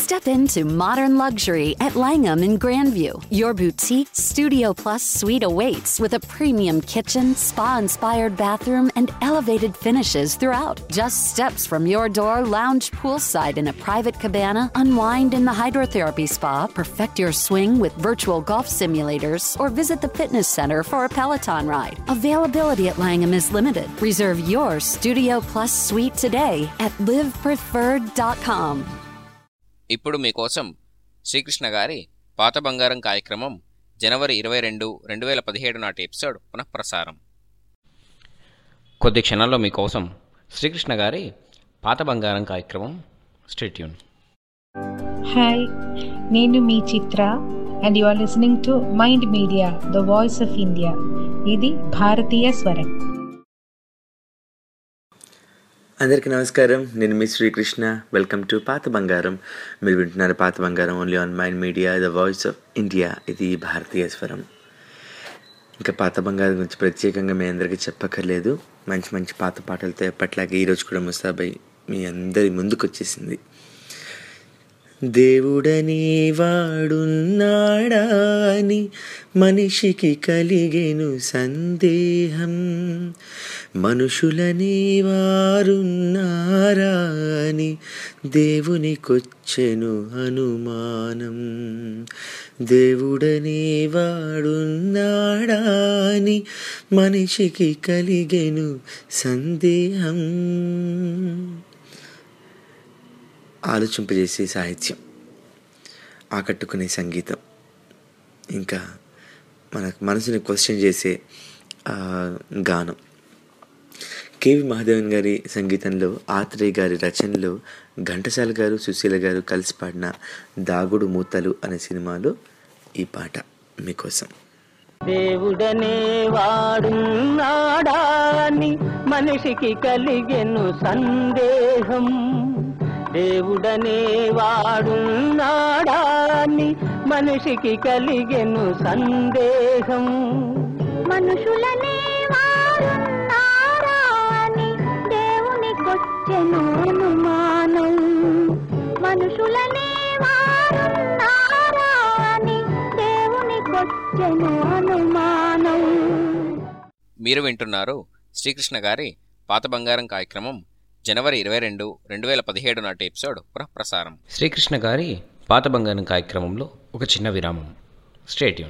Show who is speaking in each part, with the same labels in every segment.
Speaker 1: Step into modern luxury at Langham in Grandview. Your boutique Studio Plus suite awaits with a premium kitchen, spa inspired bathroom, and elevated finishes throughout. Just steps from your door, lounge poolside in a private cabana, unwind in the hydrotherapy spa, perfect your swing with virtual golf simulators, or visit the fitness center for a Peloton ride. Availability at Langham is limited. Reserve your Studio Plus suite today at livepreferred.com.
Speaker 2: ఇప్పుడు మీకోసం శ్రీకృష్ణ గారి పాత బంగారం కార్యక్రమం జనవరి ఇరవై రెండు రెండు వేల పదిహేడు నాటి ఎపిసోడ్ పునఃప్రసారం కొద్ది క్షణాల్లో మీకోసం శ్రీకృష్ణ గారి పాత బంగారం కార్యక్రమం స్టేట్యూన్
Speaker 3: హాయ్ నేను మీ Chitra and you are listening to MyInd media the voice of India ఇది భారతీయ స్వరం
Speaker 4: అందరికీ నమస్కారం నేను మీ శ్రీకృష్ణ వెల్కమ్ టు పాత బంగారం మీరు వింటున్నారు పాత బంగారం only on MyInd media the voice of India ఇది భారతీయ స్వరం ఇంకా పాత బంగారం గురించి ప్రత్యేకంగా మీ అందరికీ చెప్పక్కర్లేదు మంచి మంచి పాత పాటలతో ఎప్పట్లాగే ఈరోజు కూడా ముస్తాబై మీ అందరి ముందుకు వచ్చేసింది దేవుడని వాడున్నాడా అని మనిషికి కలిగెను సందేహం మనుషులని వారున్నారా అని దేవునికొచ్చెను అనుమానం దేవుడని వాడున్నాడా అని మనిషికి కలిగెను సందేహం ఆలోచింపజేసే సాహిత్యం ఆకట్టుకునే సంగీతం ఇంకా మన మనసుని క్వశ్చన్ చేసే ఆ, గానం కేవి మహాదేవన్ గారి సంగీతంలో ఆత్రేయ గారి రచనలో ఘంటసాల గారు సుశీల గారు కలిసి పాడిన దాగుడు మూతలు అనే సినిమాలో ఈ పాట మీకోసం
Speaker 5: దేవుడనే వాడున్నాడా అని మనిషికి కలిగెను సందేహం దేవుడనే వాడున్నాడా అని మనిషికి కలిగెను సందేహం
Speaker 6: మనుషులనే వారున్నారా అని దేవునికొచ్చెను అనుమానం మనుషులనే వారున్నారా అని దేవునికొచ్చెను అనుమానం
Speaker 2: మీరు వింటున్నారు శ్రీకృష్ణ గారి పాత బంగారం కార్యక్రమం జనవరి ఇరవై రెండు రెండు వేల పదిహేడు నాటి ఎపిసోడ్ పునఃప్రసారం శ్రీకృష్ణ గారి పాత బంగారం కార్యక్రమంలో ఒక చిన్న విరామం స్టేట్యూన్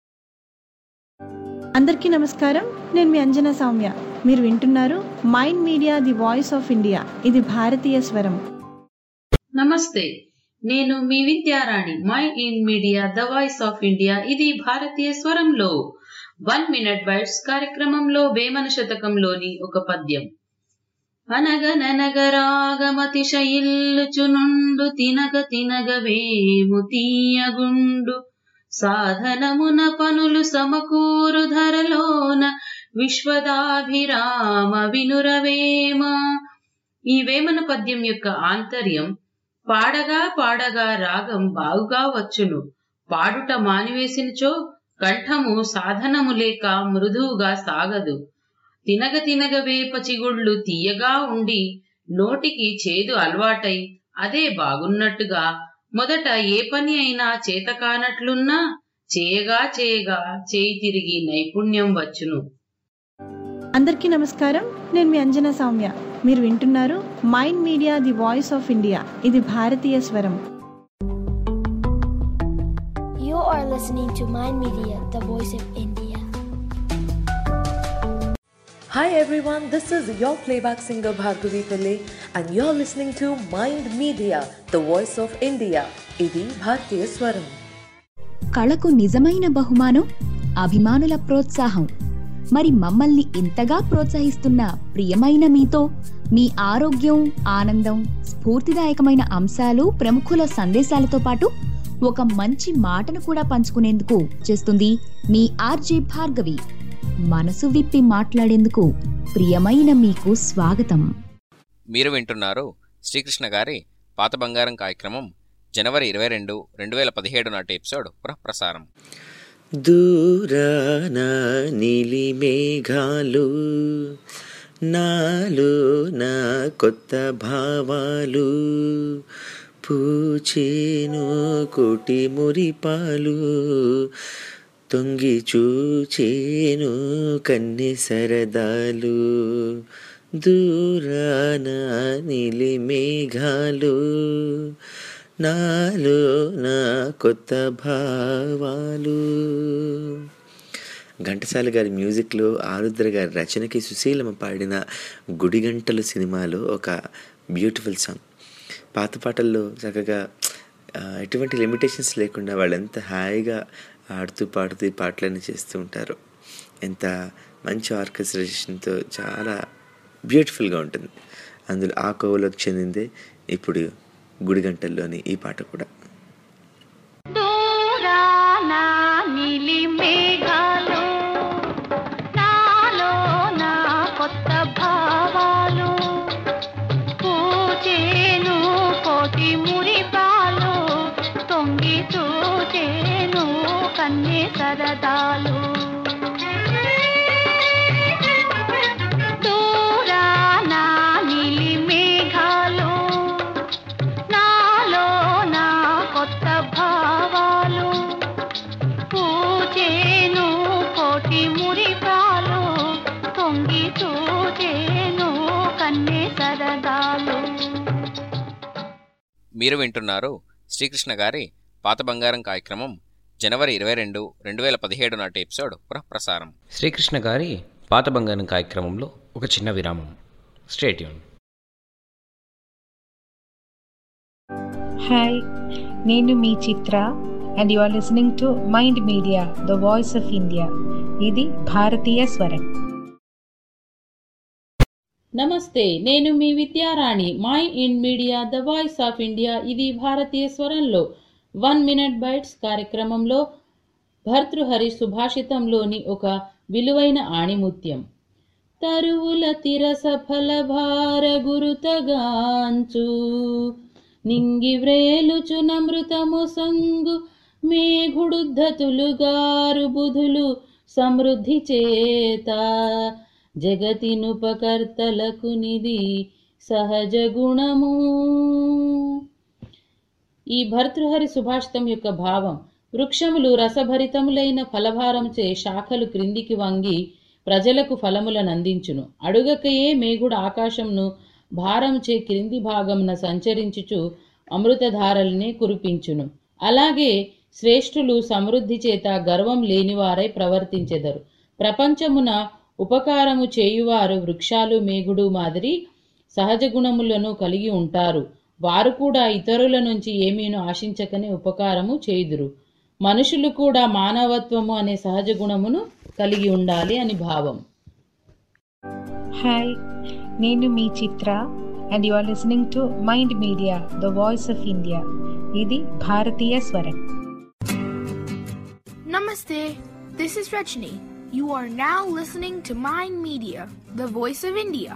Speaker 7: అందరికీ నమస్కారం నేను మీ అంజనా సౌమ్య మీరు వింటున్నారు mind media the voice of India ఇది భారతీయ స్వరం
Speaker 8: నమస్తే నేను మీ Vidyarani MyInd Media the voice of India ఇది భారతీయ స్వరంలో వన్ మినిట్ బైట్స్ కార్యక్రమంలో వేమన శతకంలోని ఒక పద్యం అనగననగరాగమతిశయిల్లుచునుండు తినగ తినగ వేము తీయగుండు సాధనమున పనులు సమకూరు ధరలోన విశ్వదాభిరామ వినురవేమ ఈ వేమన పద్యం యొక్క ఆంతర్యం పాడగా పాడగా రాగం బాగుగా వచ్చును పాడుట మానివేసినచో కంఠము సాధనము లేక మృదువుగా సాగదు తినగ తినగ వేప చిగుళ్ళు తీయగా ఉండి నోటికి చేదు అలవాటై అదే బాగున్నట్టుగా మొదట ఏ పని అయినా చేతకానట్లున్నా చేయగా చేయగా చేయి తిరిగి నైపుణ్యం వచ్చును
Speaker 7: అందరికీ నమస్కారం నేను మీ అంజనా సౌమ్య మీరు వింటున్నారు mind media the voice of India ఇది భారతీయ స్వరం
Speaker 9: You are listening to Mind Media, the voice of India.
Speaker 10: Hi everyone, this is your playback singer Bhargavi Pillai and you're listening to Mind Media, the voice of India. ఇది భారతీయ స్వరం
Speaker 11: కళకు నిజమైన బహుమానం అభిమానుల ప్రోత్సాహం మరి మమ్మల్ని ఇంతగా ప్రోత్సహిస్తున్న ప్రియమైన మీతో మీ ఆరోగ్యం ఆనందం స్ఫూర్తిదాయకమైన అంశాలు ప్రముఖుల సందేశాలతో పాటు ఒక మంచి మాటను కూడా పంచుకునేందుకు చేస్తుంది మీ ఆర్జే భార్గవి మనసు విప్పి మాట్లాడేందుకు ప్రియమైన మీకు స్వాగతం
Speaker 2: మీరు వింటున్నారు శ్రీకృష్ణ గారి పాత బంగారం కార్యక్రమం జనవరి ఇరవై రెండు రెండు వేల పదిహేడు నాటి ఎపిసోడ్ పునఃప్రసారం
Speaker 4: దూరాన నీలి మేఘాలు నాలో నా కొత్త భావాలు పూచేను కోటి మురిపాలు తొంగి చూచేను కన్నె సరదాలు దూరాన నీలి మేఘాలు నాలో నా కొత్త భావాలు ఘంటసాల గారి మ్యూజిక్లో ఆరుద్ర గారి రచనకి సుశీలమ్మ పాడిన గుడిగంటలు సినిమాలో ఒక బ్యూటిఫుల్ సాంగ్ పాత పాటల్లో చక్కగా ఆ, ఎటువంటి లిమిటేషన్స్ లేకుండా వాళ్ళు ఎంత హాయిగా ఆడుతూ పాడుతూ ఈ పాటలన్నీ చేస్తూ ఉంటారు ఎంత మంచి ఆర్కెస్ట్రేషన్తో చాలా బ్యూటిఫుల్గా ఉంటుంది అందులో ఆ కోవలోకి చెందిందే ఇప్పుడు గుడిగంటల్లోని ఈ పాట కూడా
Speaker 6: దూరాన నీలి మేఘాలు నాలో నా కొత్త భావాలు పూచేను కోటి మురిపాలు తొంగి చూచేను కన్నే సరదాలు దూరాన నీలి మేఘాలు నాలో నా కొత్త భావాలు పూచేను కోటి మురిపాలు తొంగి చూచేను కన్నే సరదాలు
Speaker 2: మీరు వింటున్నారు శ్రీకృష్ణ గారి పాత బంగారం కార్యక్రమం జనవరి ఇరవై రెండు రెండు వేల పదిహేడు నాటి ఎపిసోడ్ పునఃప్రసారం శ్రీకృష్ణ గారి పాత బంగారం కార్యక్రమంలో ఒక చిన్న విరామం స్టేట్యూన్
Speaker 3: హాయ్ నేను మీ Chitra and you are listening to MyInd media the voice of India ఇది భారతీయ స్వరం
Speaker 8: నమస్తే నేను మీ Vidyarani MyInd Media the voice of India ఇది భారతీయ స్వరంలో వన్ మినిట్ బైట్స్ కార్యక్రమంలో భర్తృహరి సుభాషితంలోని ఒక విలువైన ఆణిముత్యం తరువుల తిరస ఫల భార గురుతగాంచు నింగి వ్రేలుచు నమృతము సంగు మేఘుడుద్ధతులుగారు బుధులు సమృద్ధి చేత జగతినుపకర్తలకు నిధి సహజ గుణము ఈ భర్తృహరి సుభాషితం యొక్క భావం వృక్షములు రసభరితములైన ఫలభారంచే శాఖలు క్రిందికి వంగి ప్రజలకు ఫలములను అందించును అడుగకయే మేఘుడు ఆకాశంను భారంచే క్రింది భాగమున సంచరించుచు అమృతధారల్ని కురిపించును అలాగే శ్రేష్ఠులు సమృద్ధి చేత గర్వం లేనివారై ప్రవర్తించెదరు ప్రపంచమున ఉపకారము చేయువారు వృక్షాలు మేఘుడు మాదిరి సహజ గుణములను కలిగి ఉంటారు వారు కూడా ఇతరుల నుంచి ఏమీను ఆశించకనే ఉపకారము చేయుదురు మనుషులు కూడా మానవత్వము అనే సహజ గుణమును కలిగి ఉండాలి అని భావం
Speaker 3: హాయ్ నేను మీ Chitra and you are listening to MyInd media the voice of India ఇది భారతీయ స్వరం
Speaker 12: Namaste. This is Rajni. You are now listening to Mind Media, the voice of India.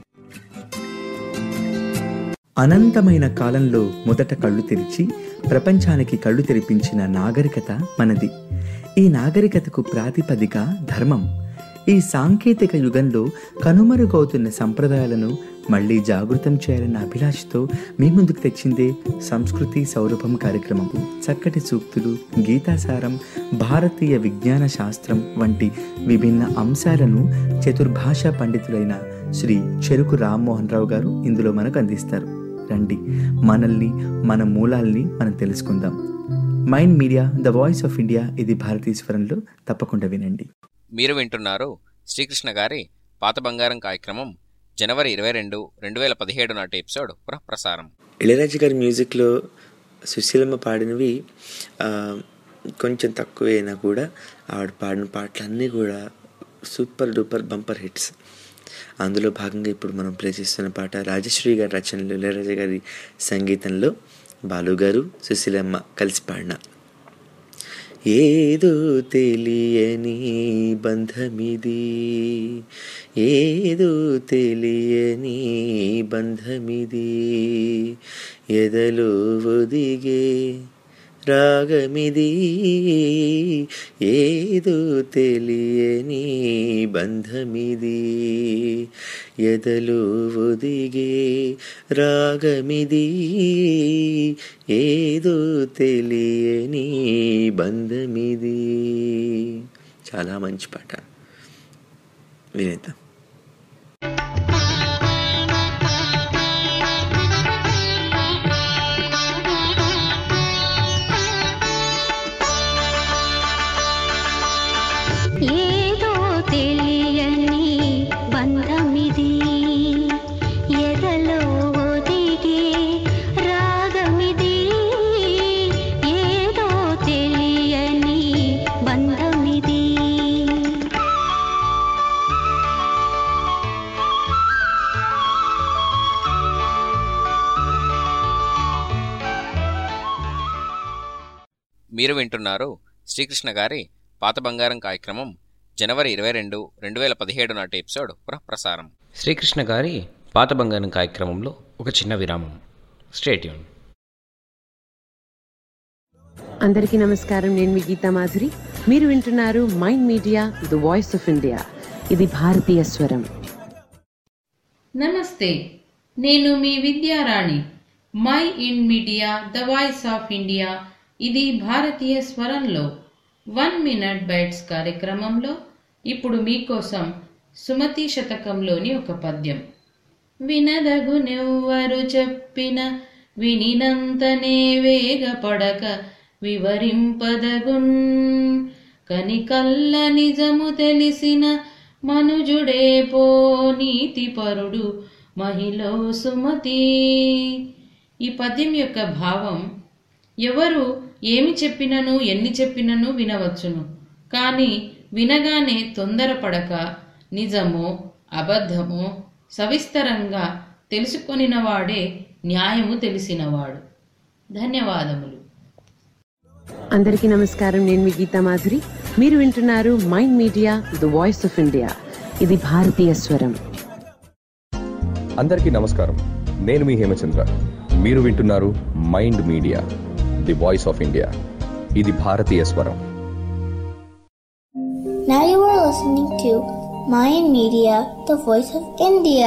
Speaker 13: అనంతమైన కాలంలో మొదట కళ్ళు తెరిచి ప్రపంచానికి కళ్ళు తెరిపించిన నాగరికత మనది ఈ నాగరికతకు ప్రాతిపదిక ధర్మం ఈ సాంకేతిక యుగంలో కనుమరుగవుతున్న సంప్రదాయాలను మళ్ళీ జాగృతం చేయాలన్న అభిలాషతో మీ ముందుకు తెచ్చిందే సంస్కృతి సౌరభం కార్యక్రమం చక్కటి సూక్తులు గీతాసారం భారతీయ విజ్ఞాన శాస్త్రం వంటి విభిన్న అంశాలను చతుర్భాషా పండితులైన శ్రీ చెరుకు రామ్మోహన్ రావు గారు ఇందులో మనకు అందిస్తారు రండి మనల్ని మన మూలాల్ని మనం తెలుసుకుందాం MyInd media the voice of India ఇది భారతీయ స్వరంలో తప్పకుండా వినండి
Speaker 2: మీరు వింటున్నారు శ్రీకృష్ణ గారి పాత బంగారం కార్యక్రమం జనవరి ఇరవై రెండు రెండు వేల పదిహేడు నాటి ఎపిసోడ్ పునఃప్రసారం
Speaker 4: ఇళయరాజు గారి మ్యూజిక్లో సుశీలమ్మ పాడినవి ఆ, కొంచెం తక్కువైనా కూడా ఆవిడ పాడిన పాటలన్నీ కూడా సూపర్ డూపర్ బంపర్ హిట్స్ అందులో భాగంగా ఇప్పుడు మనం ప్లే చేస్తున్న పాట రాజశ్రీ గారి రచనలో ఇళయరాజా గారి సంగీతంలో బాలు గారు సుశీలమ్మ కలిసి పాడిన ఏదో తెలియని బంధమిది ఏదో తెలియని బంధమిది ఎదలో ఒదిగే రాగమిది ఏదో తెలియని బంధమిది ఎదలు ఒదిగే రాగమిది ఏదో తెలియని బంధమిది చాలా మంచి పాట వినేద్దాం
Speaker 6: ఏదో తెలియని బంధమిది ఎదలో ఒదిగే రాగమిది ఏదో తెలియని బంధమిది
Speaker 2: మీరు వింటున్నారు శ్రీకృష్ణ గారి పాత బంగారం కార్యక్రమం జనవరి ఇరవై రెండు రెండు వేల పదిహేడు నాటి ఎపిసోడ్ పునఃప్రసారం శ్రీకృష్ణ గారి పాత బంగారం కార్యక్రమంలో ఒక చిన్న విరామం స్టేట్యూన్
Speaker 14: అందరికీ నమస్కారం నేను మీ గీతా మాధురి మీరు వింటున్నారు mind media the voice of India ఇది భారతీయ స్వరం
Speaker 8: నమస్తే నేను మీ Vidyarani MyInd Media the voice of India ఇది భారతీయ స్వరంలో వన్ మినిట్ బైట్స్ కార్యక్రమంలో ఇప్పుడు మీకోసం సుమతి శతకంలోని ఒక పద్యం వినదగునెవ్వరు చెప్పిన వినినంతనే వేగపడక వివరింపదగున్ కనికల్ల నిజము తెలిసిన మనుజుడే పో నీతిపరుడు మహిళ సుమతి ఈ పద్యం యొక్క భావం ఎవరు ఏమి చెప్పినను ఎన్ని చెప్పినను వినవచ్చును కానీ వినగానే తొందరపడక నిజమో అబద్ధమో సవిస్తరంగా తెలుసుకొనినవాడే న్యాయము తెలిసినవాడు ధన్యవాదములు
Speaker 14: అందరికీ నమస్కారం నేను మీ గీతా మాధురి మీరు వింటున్నారు mind media the voice of India ఇది భారతీయ స్వరం
Speaker 15: అందరికీ నమస్కారం నేను మీ హేమచంద్ర మీరు వింటున్నారు mind media the voice of India ఇది భారతీయ స్వరం
Speaker 9: Now you are listening to Mayan Media, the voice of India.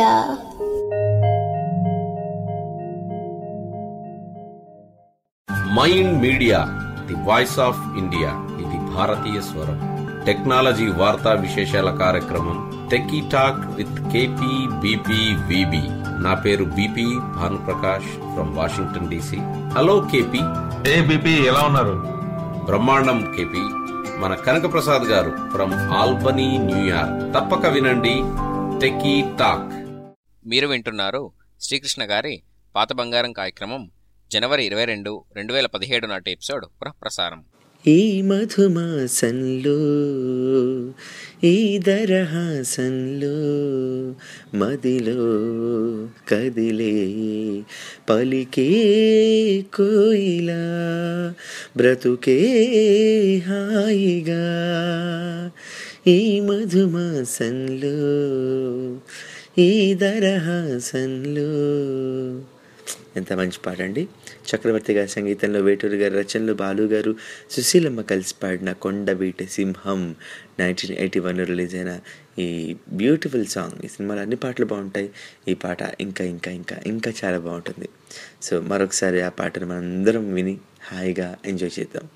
Speaker 16: Mind media the voice of India ఇది భారతీయ స్వరం టెక్నాలజీ వార్తా విశేషాల కార్యక్రమం techie talk with KP BP VB నా పేరు BP Bhanuprakash from Washington DC hello KP
Speaker 17: hey BP ఎలా ఉన్నారు
Speaker 16: బ్రహ్మాండం కేపీ మన కనక ప్రసాద్ గారు ఫ్రమ్ ఆల్బనీ న్యూయార్క్ తప్పక వినండి టెక్కీ టాక్
Speaker 2: మీరు వింటున్నారు శ్రీకృష్ణ గారి పాత బంగారం కార్యక్రమం జనవరి ఇరవై రెండు రెండు వేల పదిహేడు నాటి ఎపిసోడ్ పునఃప్రసారం
Speaker 4: ఈ మధుమాసంలో ఈ దరహాసంలో మదిలో కదిలే పలికే కోయిలా బ్రతుకే హాయిగా ఈ మధుమాసంలో ఈ దరహాసంలో ఎంత మంచి పాట అండి చక్రవర్తి గారి సంగీతంలో వేటూరు గారి రచనలు బాలు గారు సుశీలమ్మ కలిసి పాడిన కొండబీట సింహం నైన్టీన్ ఎయిటీ వన్లో రిలీజ్ అయిన ఈ బ్యూటిఫుల్ సాంగ్ ఈ సినిమాలో అన్ని పాటలు బాగుంటాయి ఈ పాట ఇంకా ఇంకా ఇంకా ఇంకా చాలా బాగుంటుంది సో మరొకసారి ఆ పాటను మనం అందరం విని హాయిగా ఎంజాయ్ చేద్దాం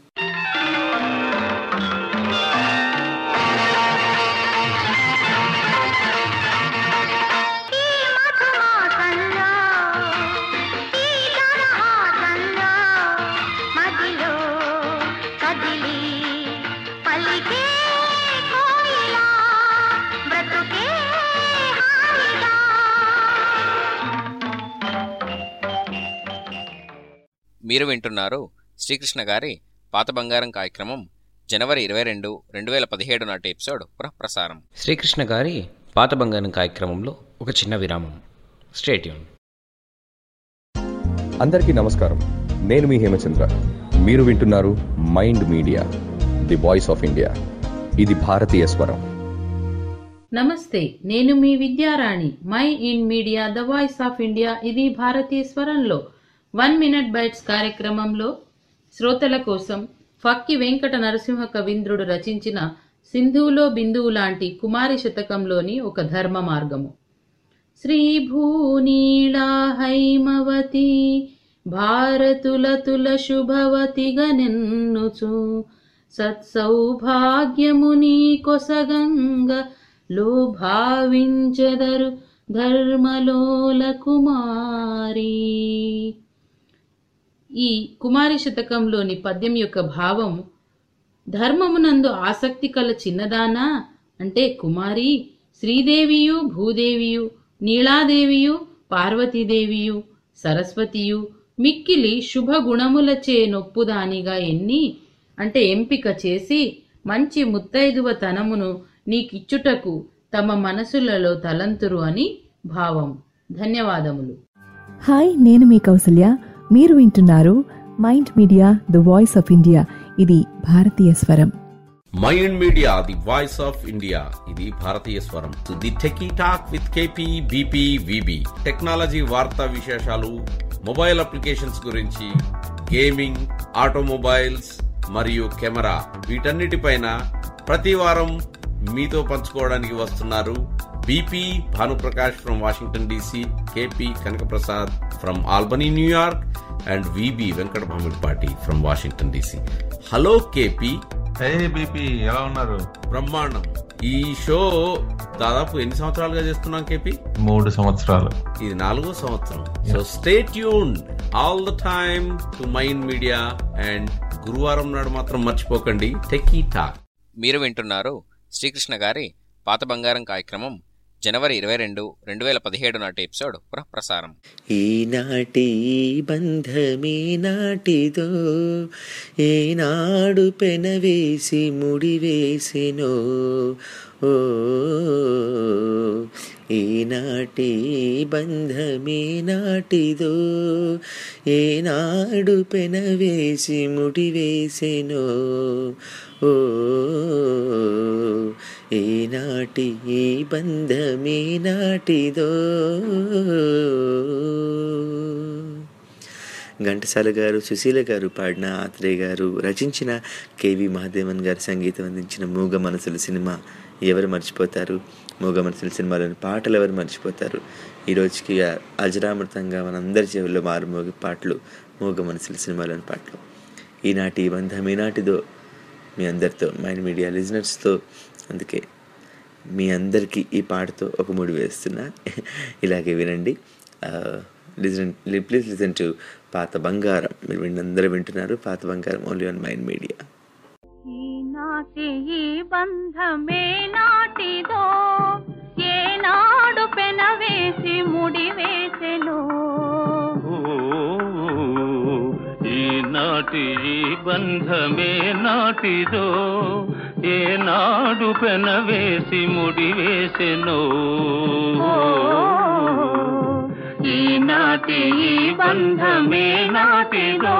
Speaker 6: మదిలో కదిలి పలికే కోయిలా బ్రతుకే హాయిగా
Speaker 2: మీరు వింటున్నారు శ్రీకృష్ణ గారి పాత బంగారం కార్యక్రమం జనవరి ఇరవై రెండు రెండు వేల పదిహేడు నాటి ఎపిసోడ్ పునఃప్రసారం శ్రీకృష్ణ గారి పాత బంగారం కార్యక్రమంలో ఒక చిన్న విరామం స్టేట్యూన్
Speaker 15: అందరికీ నమస్కారం నేను మీ హేమచంద్ర మీరు వింటున్నారు mind media the voice of India ఇది భారతీయ స్వరం
Speaker 8: నమస్తే నేను మీ Vidyarani MyInd Media the voice of India ఇది భారతీయ స్వరంలో వన్ మినిట్ బైట్స్ కార్యక్రమంలో శ్రోతల కోసం ఫక్కి వెంకట నరసింహ కవీంద్రుడు రచించిన సింధువులో బిందువు లాంటి కుమారి శతకంలోని ఒక ధర్మ మార్గము శ్రీభూనీళా హైమవతి భారతులతుల శుభవతిగనెన్నుచు సత్సౌభాగ్యముని కొసగంగ లో భావించెదరు ధర్మలోల కుమారి ఈ కుమారి శతకంలోని పద్యం యొక్క భావం ధర్మమునందు ఆసక్తి కల చిన్నదానా అంటే కుమారి శ్రీదేవియు భూదేవియు నీలాదేవియు పార్వతీదేవియు సరస్వతియు మిక్కిలి శుభ గుణములచే నొప్పుదానిగా ఎన్ని అంటే ఎంపిక చేసి మంచి ముత్తైదువ తనమును నీకిచ్చుటకు తమ మనసులలో తలంతురు అని భావం ధన్యవాదములు
Speaker 18: హాయ్ నేను మీ కౌసల్య మీరు వింటున్నారు mind media the voice of India ఇది భారతీయ స్వరం
Speaker 16: mind media the voice of India ఇది భారతీయ స్వరం the techie talk with KP BP V B technology వార్తా విశేషాలు మొబైల్ అప్లికేషన్స్ గురించి గేమింగ్ ఆటోమొబైల్స్ మరియు కెమెరా వీటన్నిటిపైన ప్రతి వారం మీతో పంచుకోవడానికి వస్తున్నారు B P Bhanuprakash from Washington D C K P Kanakaprasad from Albany New York and V B Venkata Bhamidipati from Washington DC hello K P
Speaker 17: hey B P ఎలా ఉన్నారు
Speaker 16: బ్రహ్మాండం ఈ షో దాదాపు ఎన్ని సంవత్సరాలుగా చేస్తున్నాం కేపీ
Speaker 17: మూడు సంవత్సరాలు
Speaker 16: ఇది నాలుగో సంవత్సరం so stay tune all the time to MyInd Media and గురువారం నాడు మాత్రం మర్చిపోకండి టెకీ టాక్
Speaker 2: మీరు వింటున్నారు శ్రీకృష్ణ గారి పాత బంగారం కార్యక్రమం జనవరి ఇరవై రెండు రెండు వేల పదిహేడు నాటి ఎపిసోడ్ పునఃప్రసారం
Speaker 4: ఈనాటి బంధమే నాటిదో ఏనాడు పెనవేసి ముడివేసినో ఓ ఈనాటి బంధమే నాటిదో ఏనాడు పెనవేసి ముడివేసినో ఓ ఏనాటి ఈ బంధమే నాటిదో ఘంటసాల గారు సుశీల గారు పాడిన ఆత్రేయ గారు రచించిన కేవి మహాదేవన్ గారు సంగీతం అందించిన మూగ మనసుల సినిమా ఎవరు మర్చిపోతారు మూగ మనసుల సినిమాలోని పాటలు ఎవరు మర్చిపోతారు ఈ రోజుకి అజరామృతంగా మనందరి చెవుల్లో మారుమోగే పాటలు మూగ మనసుల సినిమాలోని పాటలు ఈనాటి ఈ బంధం ఈనాటిదో మీ అందరితో మైండ్ మీడియా లిజనర్స్తో అందుకే మీ అందరికీ ఈ పాటతో ఒక ముడి వేస్తున్నా ఇలాగే వినండి లిజన్ ప్లీజ్ లిజన్ టు పాత బంగారం మీరు వినందరూ వింటున్నారు పాత బంగారం ఓన్లీ ఆన్ మైండ్ మీడియా
Speaker 6: ఈనాటి ఈ బంధమే నాటిదో ఏనాడు పెనవేసి ముడి వేసెను
Speaker 5: ఈనాటి ఈ బంధమే నాటిదో ఏనాడు పెనవేసి ముడివేసెనో ఈనాటి ఈ బంధమే నాటిదో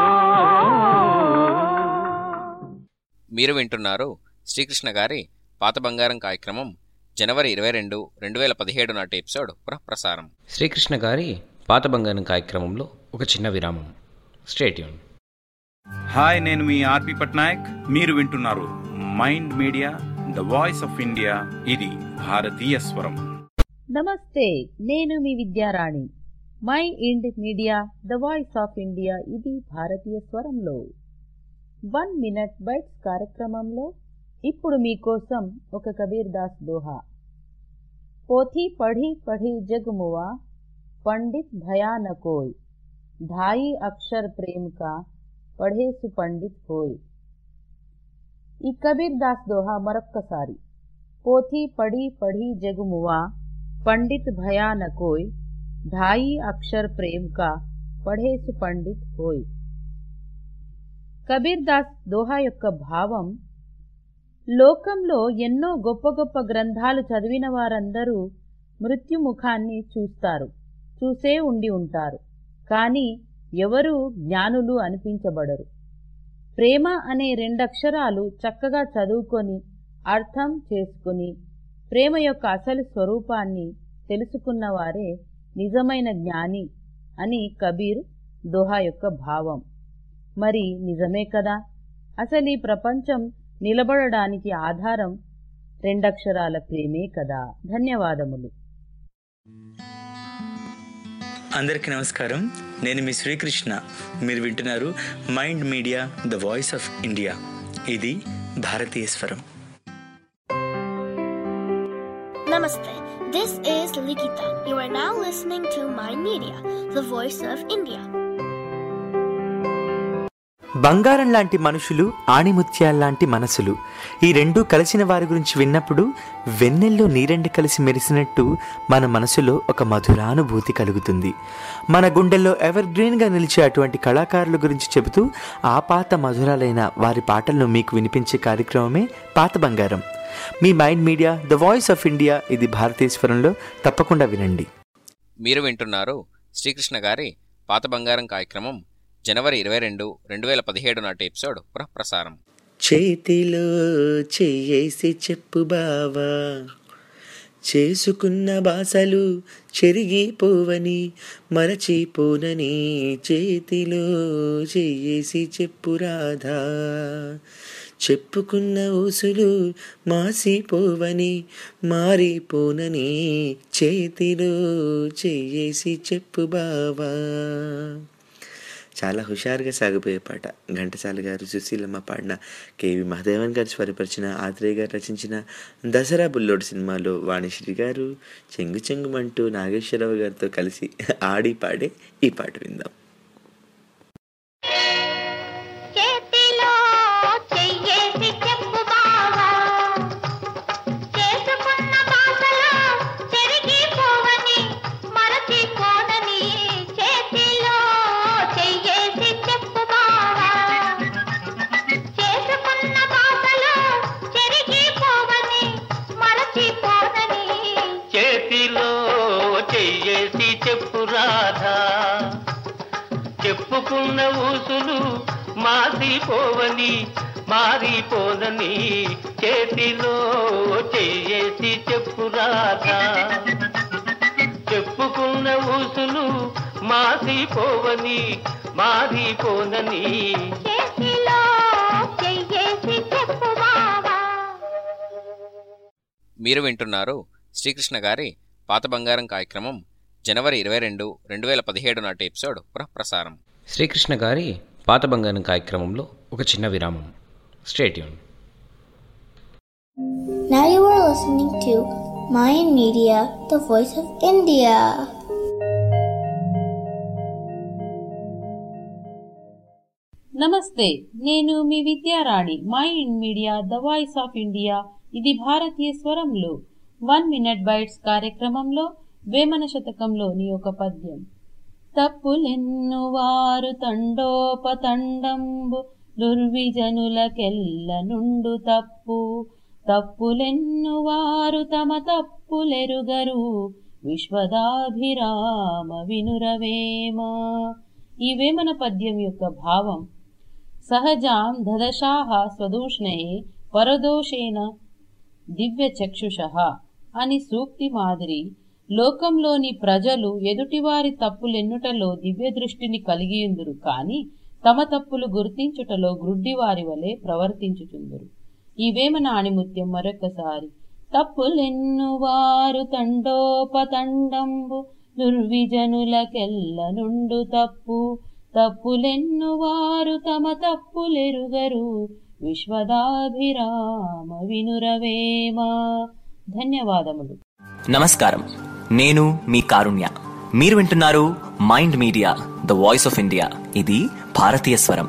Speaker 2: మీరు వింటున్నారు శ్రీకృష్ణ గారి పాత బంగారం కార్యక్రమం జనవరి ఇరవై రెండు రెండు వేల పదిహేడు నాటి ఎపిసోడ్ పునఃప్రసారం శ్రీకృష్ణ గారి పాత బంగారం కార్యక్రమంలో ఒక చిన్న విరామం స్టేట్యూన్
Speaker 19: హాయ్ నేను మీ ఆర్పి పట్నాయక్ మీరు వింటున్నారు mind media the voice of India ఇది భారతీయ స్వరం
Speaker 8: నమస్తే నేను మీ Vidyarani MyInd Media the voice of India ఇది భారతీయ స్వరంలో వన్ మినిట్ బైట్స్ కార్యక్రమంలో ఇప్పుడు మీకోసం ఒక కబీర్ దాస్ దోహా పోథీ పढ़ी पढ़ी जग मुआ पंडित भया न कोई ढाई अक्षर प्रेम का పढ़े సుపండిత్ హోయ్ ఈ కబీర్ దాస్ దోహా మరొక్కసారి పోథీ పడి పढ़ी జగుమువా పండిత్ భయా న కోయ్ ढाई అక్షర్ ప్రేమ్ కా పढ़े సుపండిత్ హోయ్ కబీర్ దాస్ దోహా యొక్క భావం లోకంలో ఎన్నో గొప్ప గొప్ప గ్రంథాలు చదివిన వారందరూ మృత్యుముఖాన్ని చూస్తారు చూసే ఉండి ఉంటారు కానీ ఎవరూ జ్ఞానులు అనిపించబడరు ప్రేమ అనే రెండక్షరాలు చక్కగా చదువుకొని అర్థం చేసుకుని ప్రేమ యొక్క అసలు స్వరూపాన్ని తెలుసుకున్నవారే నిజమైన జ్ఞాని అని కబీర్ దోహా యొక్క భావం మరి నిజమే కదా అసలు ఈ ప్రపంచం నిలబడడానికి ఆధారం రెండక్షరాల ప్రేమే కదా ధన్యవాదములు
Speaker 13: అందరికీ నమస్కారం నేను మీ శ్రీకృష్ణ మీరు వింటున్నారు mind media the voice of India ఇది భారతీయ స్వరం
Speaker 20: Namaste. This is Likita. You are now listening to Mind Media, the voice of India.
Speaker 13: బంగారం లాంటి మనుషులు ఆణిముత్యాల్లాంటి మనసులు ఈ రెండూ కలిసిన వారి గురించి విన్నప్పుడు వెన్నెల్లో నీరెండు కలిసి మెరిసినట్టు మన మనసులో ఒక మధురానుభూతి కలుగుతుంది మన గుండెల్లో ఎవర్ గ్రీన్గా నిలిచే అటువంటి కళాకారుల గురించి చెబుతూ ఆ పాత మధురాలైన వారి పాటలను మీకు వినిపించే కార్యక్రమమే పాత బంగారం మీ MyInd media the voice of India ఇది భారతీశ్వరంలో తప్పకుండా వినండి
Speaker 2: మీరు వింటున్నారు శ్రీకృష్ణ గారి పాత బంగారం కార్యక్రమం జనవరి ఇరవై రెండు రెండు వేల పదిహేడు నాటి ఎపిసోడ్ పునఃప్రసారం
Speaker 4: చేతిలో చెయ్యేసి చెప్పు బావా చేసుకున్న బాసలు చెరిగిపోవని మరచిపోనని చేతిలో చెయ్యేసి చెప్పు రాధా చెప్పుకున్న ఊసులు మాసిపోవని మారిపోనని చేతిలో చెయ్యేసి చెప్పు బావా చాలా హుషారుగా సాగిపోయే పాట ఘంటసాల గారు సుశీలమ్మ పాడిన కేవి మహదేవన్ గారు స్వరపరిచిన ఆత్రేయ గారు రచించిన దసరా బుల్లోడు సినిమాలో వాణిశ్రీ గారు చెంగు చెంగుమంటూ నాగేశ్వరరావు గారితో కలిసి ఆడి పాడే ఈ పాట విందాం
Speaker 6: చేతిలో చెయ్యేసి చెప్పు బావా చేసుకున్న బాసలో చెరిగిపోవని మరచిపోనని చేతిలో చెయ్యేసి చెప్పు బావా చేసుకున్న బాసలో చెరిగిపోవని మరచిపోనని
Speaker 5: చేతిలో చెయ్యేసి చెప్పు రాధా చెప్పుకున్న ఊసులు మాసిపోవని మారిపోనని చేతిలో చెయ్యేసి చెప్పు రాధా చెప్పుకున్న ఊసులు మాసిపోవని మారిపోనని
Speaker 6: చేతిలో చెయ్యేసి చెప్పు బావా
Speaker 2: మీరు వింటున్నారు శ్రీకృష్ణ గారి పాత బంగారం కార్యక్రమం జనవరి ఇరవై రెండు రెండు వేల పదిహేడు నాటి ఎపిసోడ్ పునఃప్రసారం శ్రీకృష్ణ గారి పాత బంగారం కార్యక్రమంలో ఒక చిన్న విరామం stay tune
Speaker 9: Now you are listening to Mayan Media, the voice of India.
Speaker 8: నమస్తే నేను మీ Vidyarani MyInd Media the voice of India ఇది భారతీయ స్వరంలో వన్ మినిట్ బైట్స్ కార్యక్రమంలో వేమన శతకంలోని ఒక పద్యం తప్పులెన్ను వారు తండోపతండంబు దుర్విజనులకెల్ల నుండు తప్పు తప్పులెన్ను వారు తమ తప్పులెరుగరు విశ్వదాభిరామ వినురవేమ ఈ వేమన పద్యం యొక్క భావం సహజాం దదశాహ స్వదూష్ణయే పరదోషేన దివ్యచక్షుష అని సూక్తి మాదిరి లోకంలోని ప్రజలు ఎదుటివారి తప్పులెన్నుటలో దివ్య దృష్టిని కలిగియుందురు కాని తమ తప్పులు గుర్తించుటలో గ్రుడ్డివారి వలె ప్రవర్తించుచుందురు ఈ వేమన ఆణిముత్యం మరొకసారి తప్పులెన్ను వారు తండోపతండంబు దుర్విజనులకెల్ల నుండు తప్పు తప్పులెన్ను వారు తమ తప్పులెరుగరు విశ్వదాభిరామ వినురవేమ ధన్యవాదములు
Speaker 21: నమస్కారం నేను మీ కారుణ్య మీరు వింటున్నారు mind media the voice of India ఇది భారతీయ స్వరం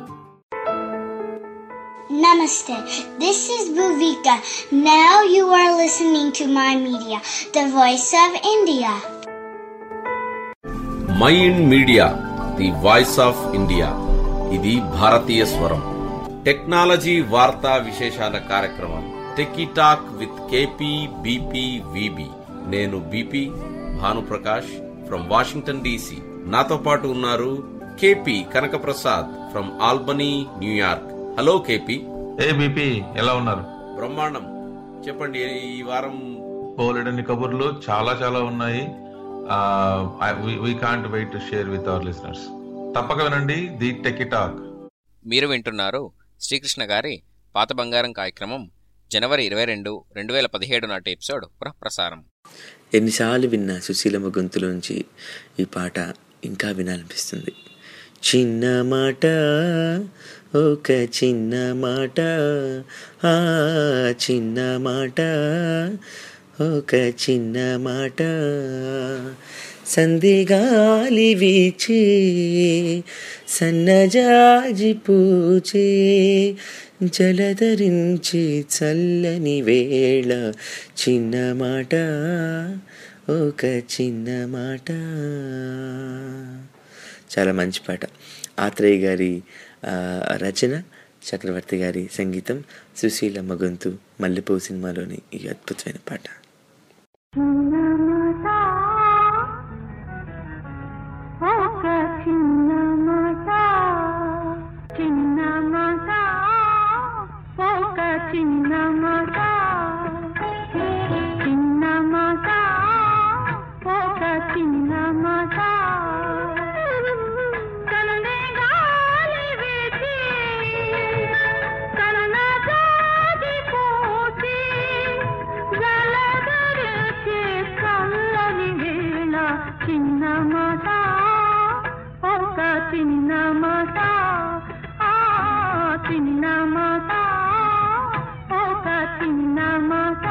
Speaker 9: Namaste. This is Bhuvika. Now you are listening to my media, the voice of India.
Speaker 16: Mind media the voice of India ఇది భారతీయ స్వరం టెక్నాలజీ వార్తా విశేషాల కార్యక్రమం techie talk with KP BP V B నేను B P Bhanuprakash from Washington D C నాతో పాటు ఉన్నారు K P Kanakaprasad from Albany New York hello KP
Speaker 17: hey BP ఎలా ఉన్నారు
Speaker 16: బ్రహ్మాండం చెప్పండి ఈ వారం
Speaker 17: బోలెడన్ని కబుర్లు చాలా చాలా ఉన్నాయి we can't wait to share with our listeners తప్పక వినండి ది టెకి టాక్
Speaker 2: మీరు వింటున్నారు శ్రీకృష్ణ గారి పాత బంగారం కార్యక్రమం జనవరి ఇరవై రెండు రెండు వేల పదిహేడు నాటి ఎపిసోడ్ పునఃప్రసారం
Speaker 4: ఎన్నిసార్లు విన్నా సుశీలమ్మ గొంతులోంచి ఈ పాట ఇంకా వినాలనిపిస్తుంది చిన్న మాట ఒక చిన్న మాట ఆ చిన్న మాట ఒక చిన్న మాట సంధిగాలి వీచే సన్నజాజి పూచే జలధరించి చల్లని వేళ చిన్న మాట ఒక చిన్న మాట చాలా మంచి పాట ఆత్రేయ గారి ఆ, రచన చక్రవర్తి గారి సంగీతం సుశీలమ్మ గొంతు మల్లెపూ సినిమాలోని ఈ అద్భుతమైన పాట
Speaker 6: ఒక చిన్న మాట చిన్న మాట ఒక చిన్న మాట చిన్న మాట ఒక చిన్న మాట కలనే గాలి వీచి కలన జాతి పూచి జలధరిచి చల్లని వేళ చిన్న మాట ఒక చిన్న మాట ఆ చిన్న మాట ఒక చిన్న మాట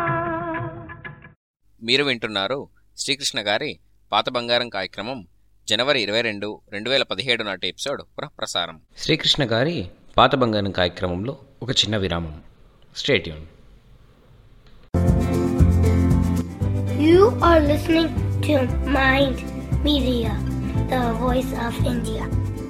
Speaker 2: మీరు వింటున్నారు శ్రీకృష్ణ గారి పాత బంగారం కార్యక్రమం జనవరి ఇరవై రెండు రెండు వేల పదిహేడు నాటి ఎపిసోడ్ పునఃప్రసారం శ్రీకృష్ణ గారి పాత బంగారం కార్యక్రమంలో ఒక చిన్న విరామం stay tune
Speaker 20: You are listening to Mind Media, the voice of India.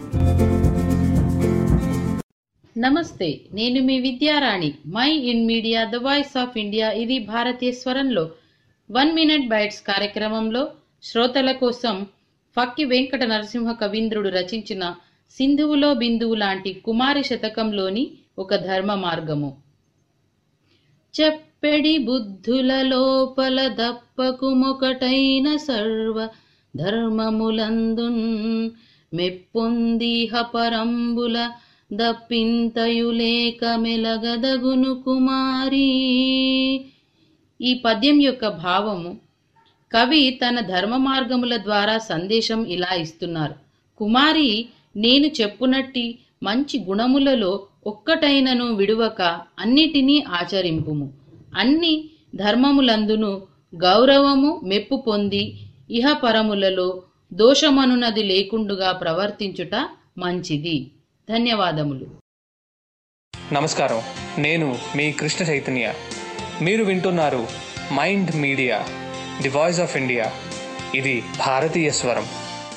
Speaker 8: నమస్తే నేను మీ Vidyarani MyInd Media the voice of India ఇది భారతీయ స్వరంలో వన్ మినిట్ బైట్స్ కార్యక్రమంలో శ్రోతల కోసం ఫక్కి వెంకట నరసింహ కవీంద్రుడు రచించిన సింధువులో బిందువు లాంటి కుమారి శతకంలోని ఒక ధర్మ మార్గము చెప్పెడి బుద్ధుల లోపల దప్పకుమొకటైన సర్వ ధర్మములందున్ మెప్పొందిహ పరంబుల దప్పింతయులేక మెలగదగును కుమారి ఈ పద్యం యొక్క భావము కవి తన ధర్మ మార్గముల ద్వారా సందేశం ఇలా ఇస్తున్నారు కుమారి నేను చెప్పునట్టి మంచి గుణములలో ఒక్కటైనను విడువక అన్నిటినీ ఆచరింపుము అన్ని ధర్మములందును గౌరవము మెప్పు పొంది ఇహపరములలో దోషమనునది లేకుండుగా ప్రవర్తించుట మంచిది ధన్యవాదములు
Speaker 1: నమస్కారం నేను మీ కృష్ణ చైతన్య మీరు వింటున్నారు mind media the voice of India ఇది భారతీయ స్వరం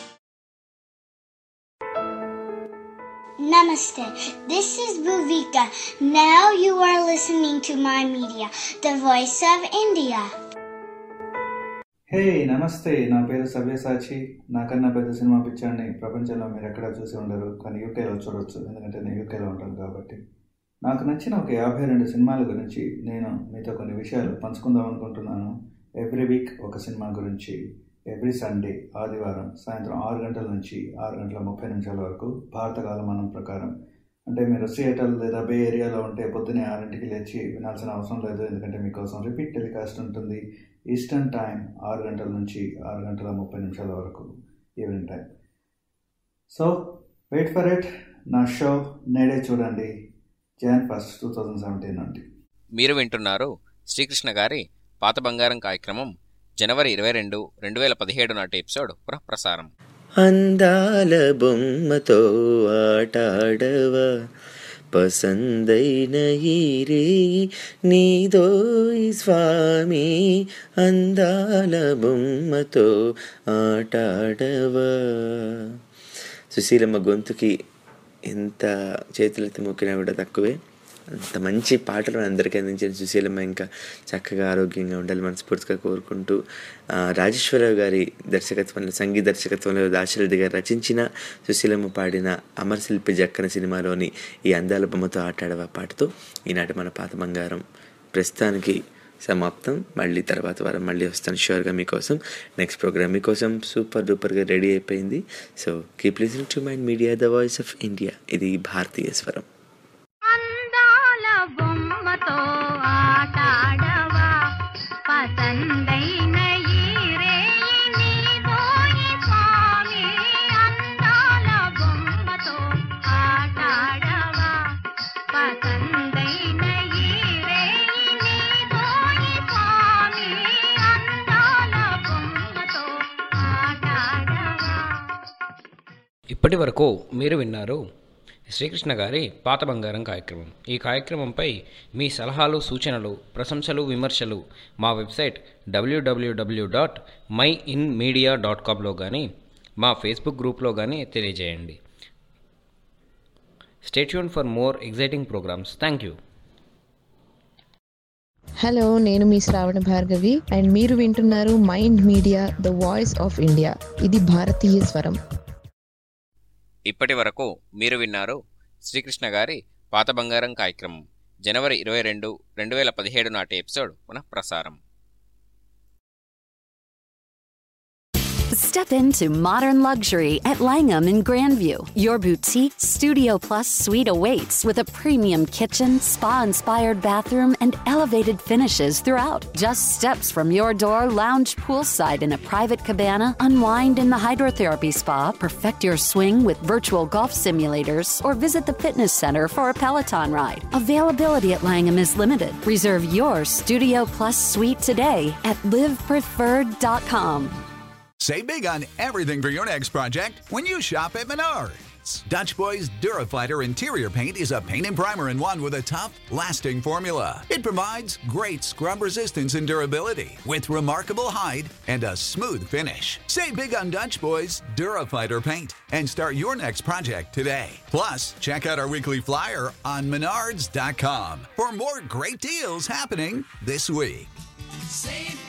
Speaker 9: Namaste. This is Bhuvika. Now you are listening to my media, the voice of India.
Speaker 22: హే నమస్తే నా పేరు సవ్యసాచి నాకన్నా పెద్ద సినిమా పిక్చర్ని ప్రపంచంలో మీరు ఎక్కడా చూసి ఉండరు కానీ యూకేలో చూడొచ్చు ఎందుకంటే నేను యూకేలో ఉంటాను కాబట్టి నాకు నచ్చిన ఒక యాభై రెండు సినిమాల గురించి నేను మీతో కొన్ని విషయాలు పంచుకుందాం అనుకుంటున్నాను ఎవ్రీ వీక్ ఒక సినిమా గురించి ఎవ్రీ సండే ఆదివారం సాయంత్రం ఆరు గంటల నుంచి ఆరు గంటల ముప్పై నిమిషాల వరకు భారత కాలమానం ప్రకారం అంటే మీరు సియేటర్ లేదా బే ఏరియాలో ఉంటే పొద్దునే ఆరింటికి లేచి వినాల్సిన అవసరం లేదు ఎందుకంటే మీకోసం రిపీట్ టెలికాస్ట్ ఉంటుంది ఈస్టర్న్ టైం ఆరు గంటల నుంచి ఆరు గంటల ముప్పై నిమిషాల వరకు evening time so wait for it నా షో నేడే చూడండి Jan first two thousand seventeen నుండి
Speaker 2: మీరు వింటున్నారు శ్రీకృష్ణ గారి పాత బంగారం కార్యక్రమం జనవరి ఇరవై రెండు రెండు వేల పదిహేడు నాటి ఎపిసోడ్ పునఃప్రసారం
Speaker 4: అందాల బొమ్మతో ఆటాడవా పసందైన ఈరే నీదోయ్ స్వామి అందాల బొమ్మతో ఆటాడవా సుశీలమ్మ గొంతుకి ఎంత చేతులెత్తి మొక్కినా కూడా తక్కువే అంత మంచి పాటలు అందరికీ అందించిన సుశీలమ్మ ఇంకా చక్కగా ఆరోగ్యంగా ఉండాలి మనస్ఫూర్తిగా కోరుకుంటూ ఆ, రాజేశ్వరరావు గారి దర్శకత్వంలో సంగీత దర్శకత్వంలో దాశరథి గారు రచించిన సుశీలమ్మ పాడిన అమరశిల్పి జక్కన సినిమాలోని ఈ అందాల బొమ్మతో ఆటాడవా పాటతో ఈనాటి మన పాత బంగారం ప్రస్తుతానికి సమాప్తం మళ్ళీ తర్వాత వారం మళ్ళీ వస్తాను షూర్గా మీకోసం నెక్స్ట్ ప్రోగ్రామ్ మీకోసం సూపర్ డూపర్గా రెడీ అయిపోయింది so keep listening to MyInd media the voice of India ఇది భారతీయ స్వరం
Speaker 6: అందాల బొమ్మతో
Speaker 2: ఇప్పటి వరకు మీరు విన్నారు శ్రీకృష్ణ గారి పాత బంగారం కార్యక్రమం ఈ కార్యక్రమంపై మీ సలహాలు సూచనలు ప్రశంసలు విమర్శలు మా website WWW dot MyInd Media dot కామ్లో కానీ మా ఫేస్బుక్ గ్రూప్లో కానీ తెలియజేయండి stay tune for more exciting programmes thank you
Speaker 7: hello నేను మీ శ్రావణ భార్గవి అండ్ మీరు వింటున్నారు mind media the voice of India ఇది భారతీయ స్వరం
Speaker 2: ఇప్పటి వరకు మీరు విన్నారు శ్రీకృష్ణ గారి పాత బంగారం కార్యక్రమం జనవరి ఇరవై రెండు రెండు వేల పదిహేడు నాటి ఎపిసోడ్ పునః ప్రసారం
Speaker 10: Step into modern luxury at Langham in Grandview. Your boutique Studio Plus suite awaits with a premium kitchen, spa inspired bathroom, and elevated finishes throughout. Just steps from your door, lounge poolside in a private cabana, unwind in the hydrotherapy spa, perfect your swing with virtual golf simulators, or visit the fitness center for a Peloton ride. Availability at Langham is limited. Reserve your Studio Plus suite today at livepreferred.com.
Speaker 23: Save big on everything for your next project when you shop at Menards. Dutch Boys Durafighter interior paint is a paint and primer in one with a tough, lasting formula. It provides great scrub resistance and durability with remarkable hide and a smooth finish. Save big on Dutch Boys Durafighter paint and start your next project today. Plus, check out our weekly flyer on menards.com for more great deals happening this week.
Speaker 24: Save